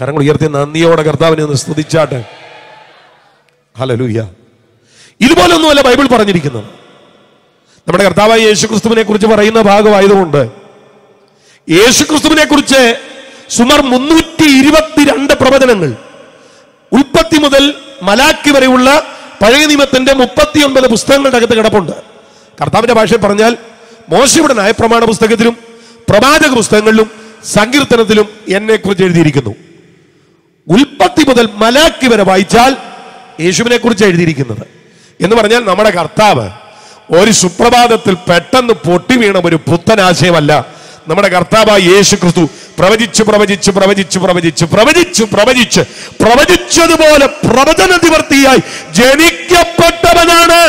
കരങ്ങൾ ഉയർത്തി നന്ദിയോടെ കർത്താവിനെ ഒന്ന് സ്തുതിച്ചാട്ടെ ഹലലൂയ ഇതുപോലെ ഒന്നുമല്ല ബൈബിൾ പറഞ്ഞിരിക്കുന്നത് നമ്മുടെ കർത്താവായ യേശു ക്രിസ്തുവിനെ കുറിച്ച് പറയുന്ന ഭാഗമായതുകൊണ്ട് യേശു ക്രിസ്തുവിനെ കുറിച്ച് സുമാർ മുന്നൂറ്റി ഇരുപത്തിരണ്ട് പ്രവചനങ്ങൾ ഉൽപ്പത്തി മുതൽ മലാക്കി വരെയുള്ള പഴയ നിയമത്തിന്റെ മുപ്പത്തിയൊൻപത് പുസ്തകങ്ങളുടെ അകത്ത് കിടപ്പുണ്ട് കർത്താവിന്റെ ഭാഷയിൽ പറഞ്ഞാൽ മോശയുടെ നയപ്രമാണ പുസ്തകത്തിലും പ്രവാചക പുസ്തകങ്ങളിലും സങ്കീർത്തനത്തിലും എന്നെ കുറിച്ച് എഴുതിയിരിക്കുന്നു ഉൽപ്പത്തി മുതൽ മലാക്കി വരെ വായിച്ചാൽ യേശുവിനെ കുറിച്ച് എഴുതിയിരിക്കുന്നത് എന്ന് പറഞ്ഞാൽ നമ്മുടെ കർത്താവ് ഒരു സുപ്രഭാതത്തിൽ പെട്ടെന്ന് പൊട്ടി വീണ ഒരു പുത്തനാശയമല്ല നമ്മുടെ കർത്താവായ യേശു ക്രിസ്തു പ്രവചിച്ച് പ്രവചിച്ച് പ്രവചിച്ച് പ്രവചിച്ച് പ്രവചിച്ച് പ്രവചിച്ച് പ്രവചിച്ചതുപോലെ പ്രവചന നിവർത്തിയായി ജനിക്കപ്പെട്ടവനാണ്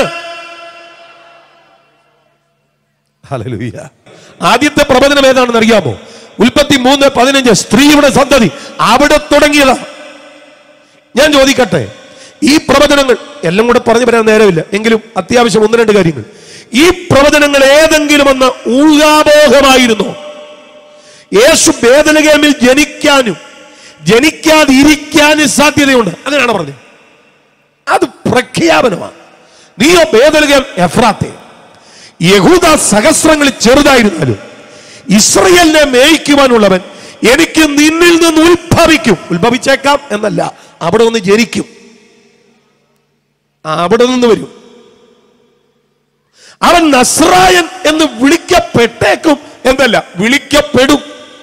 ഹല്ലേലൂയ. ആദ്യത്തെ പ്രവചനം ഏതാണെന്ന് അറിയാമോ ഉൽപ്പത്തി മൂന്ന് പതിനഞ്ച് സ്ത്രീയുടെ സന്തതി അവിടെ തുടങ്ങിയതാ ഞാൻ ചോദിക്കട്ടെ ഈ പ്രവചനങ്ങൾ എല്ലാം കൂടെ പറഞ്ഞു വരാൻ നേരമില്ല എങ്കിലും അത്യാവശ്യം ഒന്ന് രണ്ട് കാര്യങ്ങൾ ഈ പ്രവചനങ്ങൾ ഏതെങ്കിലും ഒന്ന് ഊഹാപോഹമായിരുന്നു യേശു വേദനകേമിൽ ജനിക്കാനും ജനിക്കാതിരിക്കാനും സാധ്യതയുണ്ട് അങ്ങനെയാണ് പറഞ്ഞത് അത് പ്രഖ്യാപനമാണ് നീയോ വേദനകേം എഫ്രാത്തെ യഹൂദ സഹസ്രങ്ങളിൽ ചെറുതായിരുന്നാലും ഇസ്രയേലിനെ മേയിക്കുവാനുള്ളവൻ എനിക്ക് നിന്നിൽ നിന്ന് ഉത്ഭവിക്കും ഉത്ഭവിച്ചേക്കാം എന്നല്ല അവിടെ നിന്ന് ജനിക്കും ആ, അവിടെ നിന്ന് വരും അവൻ നസ്രായൻ എന്ന് വിളിക്കപ്പെട്ടേക്കും എന്നല്ല വിളിക്കപ്പെടും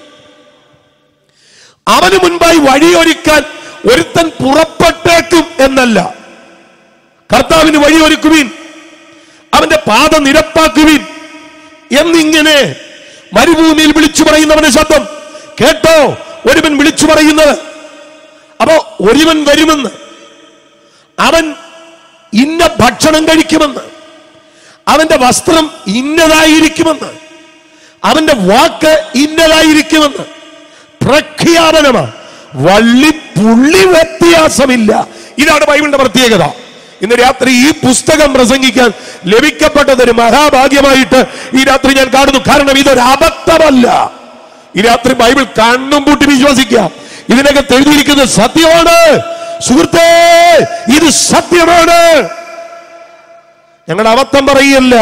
അവന് മുൻപായി വഴിയൊരുക്കാൻ ഒരുത്തൻ പുറപ്പെട്ടേക്കും എന്നല്ല കർത്താവിന് വഴിയൊരുക്കുവീൻ അവന്റെ പാത നിരപ്പാക്കുവീൻ എന്നിങ്ങനെ മരുഭൂമിയിൽ വിളിച്ചു പറയുന്നവന്റെ ശബ്ദം കേട്ടോ ഒരുവൻ വിളിച്ചു പറയുന്നത് അപ്പോ ഒരുവൻ വരുമെന്ന് അവൻ ഇന്ന ഭക്ഷണം കഴിക്കുമെന്ന് അവന്റെ വസ്ത്രം ഇന്നതായിരിക്കുമെന്ന് അവന്റെ വാക്ക് ഇന്നതായിരിക്കുമെന്ന് പ്രഖ്യാപനമാണ് വള്ളി പുള്ളി വ്യത്യാസമില്ല ഇതാണ് ബൈബിളിന്റെ പ്രത്യേകത ഇന്ന് രാത്രി ഈ പുസ്തകം പ്രസംഗിക്കാൻ ലഭിക്കപ്പെട്ടത് ഒരു മഹാഭാഗ്യമായിട്ട് ഈ രാത്രി ഞാൻ കാണുന്നു കാരണം ഇതൊരു അബദ്ധമല്ല ഈ രാത്രി ബൈബിൾ കണ്ണും പൂട്ടി വിശ്വസിക്കാം ഇതിനകത്ത് എഴുതിയിരിക്കുന്നത് സത്യമാണ് സുഹൃത്തേ ഇത് സത്യമാണ് ഞങ്ങളുടെ അബദ്ധം പറയല്ല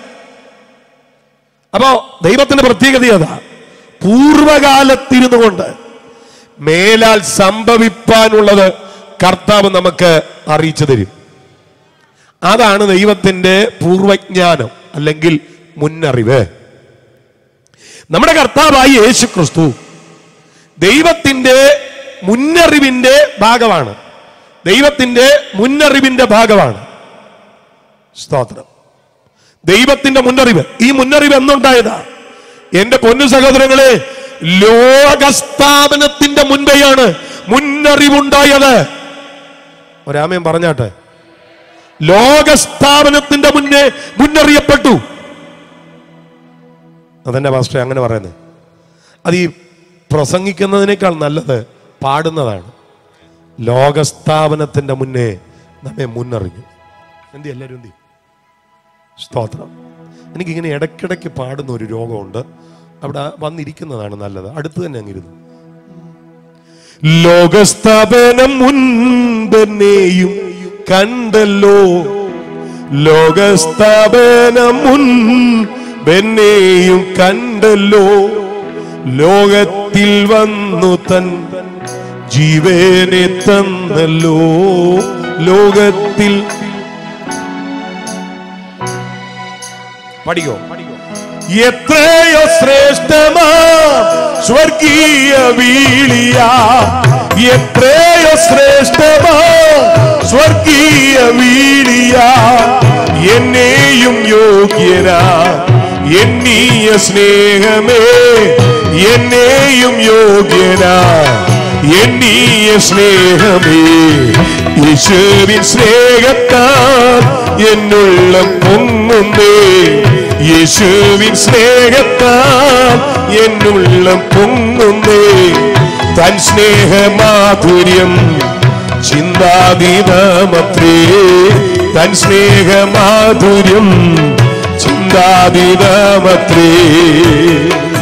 അപ്പോ ദൈവത്തിന്റെ പ്രത്യേകത അതാ പൂർവകാലത്തിരുന്നു കൊണ്ട് മേലാൽ സംഭവിപ്പാനുള്ളത് കർത്താവ് നമുക്ക് അറിയിച്ചു തരും അതാണ് ദൈവത്തിന്റെ പൂർവജ്ഞാനം അല്ലെങ്കിൽ മുന്നറിവ് നമ്മുടെ കർത്താവായി യേശു ക്രിസ്തു ദൈവത്തിന്റെ മുന്നറിവിന്റെ ഭാഗമാണ് ദൈവത്തിന്റെ മുന്നറിവിന്റെ ഭാഗമാണ് സ്തോത്രം ദൈവത്തിന്റെ മുന്നറിവ് ഈ മുന്നറിവ് എന്നുണ്ടായതാ എന്റെ പൊന്നു സഹോദരങ്ങളെ ലോകസ്ഥാപനത്തിന്റെ മുൻപെയാണ് മുന്നറിവുണ്ടായത് ഒരാമയം പറഞ്ഞാട്ടെ ലോകസ്ഥാപനത്തിന്റെ മുന്നേ മുന്നറിയപ്പെട്ടു അതെന്നെ പാസ്റ്റർ അങ്ങനെ പറയുന്നത് അത് ഈ പ്രസംഗിക്കുന്നതിനേക്കാൾ നല്ലത് പാടുന്നതാണ് ലോകസ്ഥാപനത്തിന്റെ മുന്നേ നമ്മെ മുന്നറിഞ്ഞു എന്തി എല്ലാവരും എന്തി സ്തോത്രം എനിക്കിങ്ങനെ ഇടയ്ക്കിടയ്ക്ക് പാടുന്ന ഒരു രോഗമുണ്ട് അവിടെ വന്നിരിക്കുന്നതാണ് നല്ലത് അടുത്ത് തന്നെ അങ്ങിരുന്നു ലോകസ്ഥാപനം മുൻപെന്നെയും കണ്ടല്ലോ ലോകസ്ഥാപനം മുൻപെന്നെയും കണ്ടല്ലോ ലോകത്തിൽ വന്നു തൻ ജീവനെ തന്നല്ലോ ലോകത്തിൽ പഠിക്കോ എത്രയോ ശ്രേഷ്ഠമാ സ്വർഗീയ വീളിയ എത്രയോ ശ്രേഷ്ഠമാ സ്വർഗീയ വീളിയ എന്നെയും യോഗ്യനാ എന്നീയ സ്നേഹമേ എന്നെയും യോഗ്യനാ എന്നീയ സ്നേഹമേ യേശുവിൻ സ്നേഹത്താൽ എന്നുള്ള പൊങ്ങുന്നേ യേശുവിൻ സ്നേഹത്താൽ എന്നുള്ള പൊങ്ങുന്നേ തൻ സ്നേഹമാധുര്യം ചിന്താതീതമത്രേ തൻ സ്നേഹമാധുര്യം ചിന്താതീതമത്രേ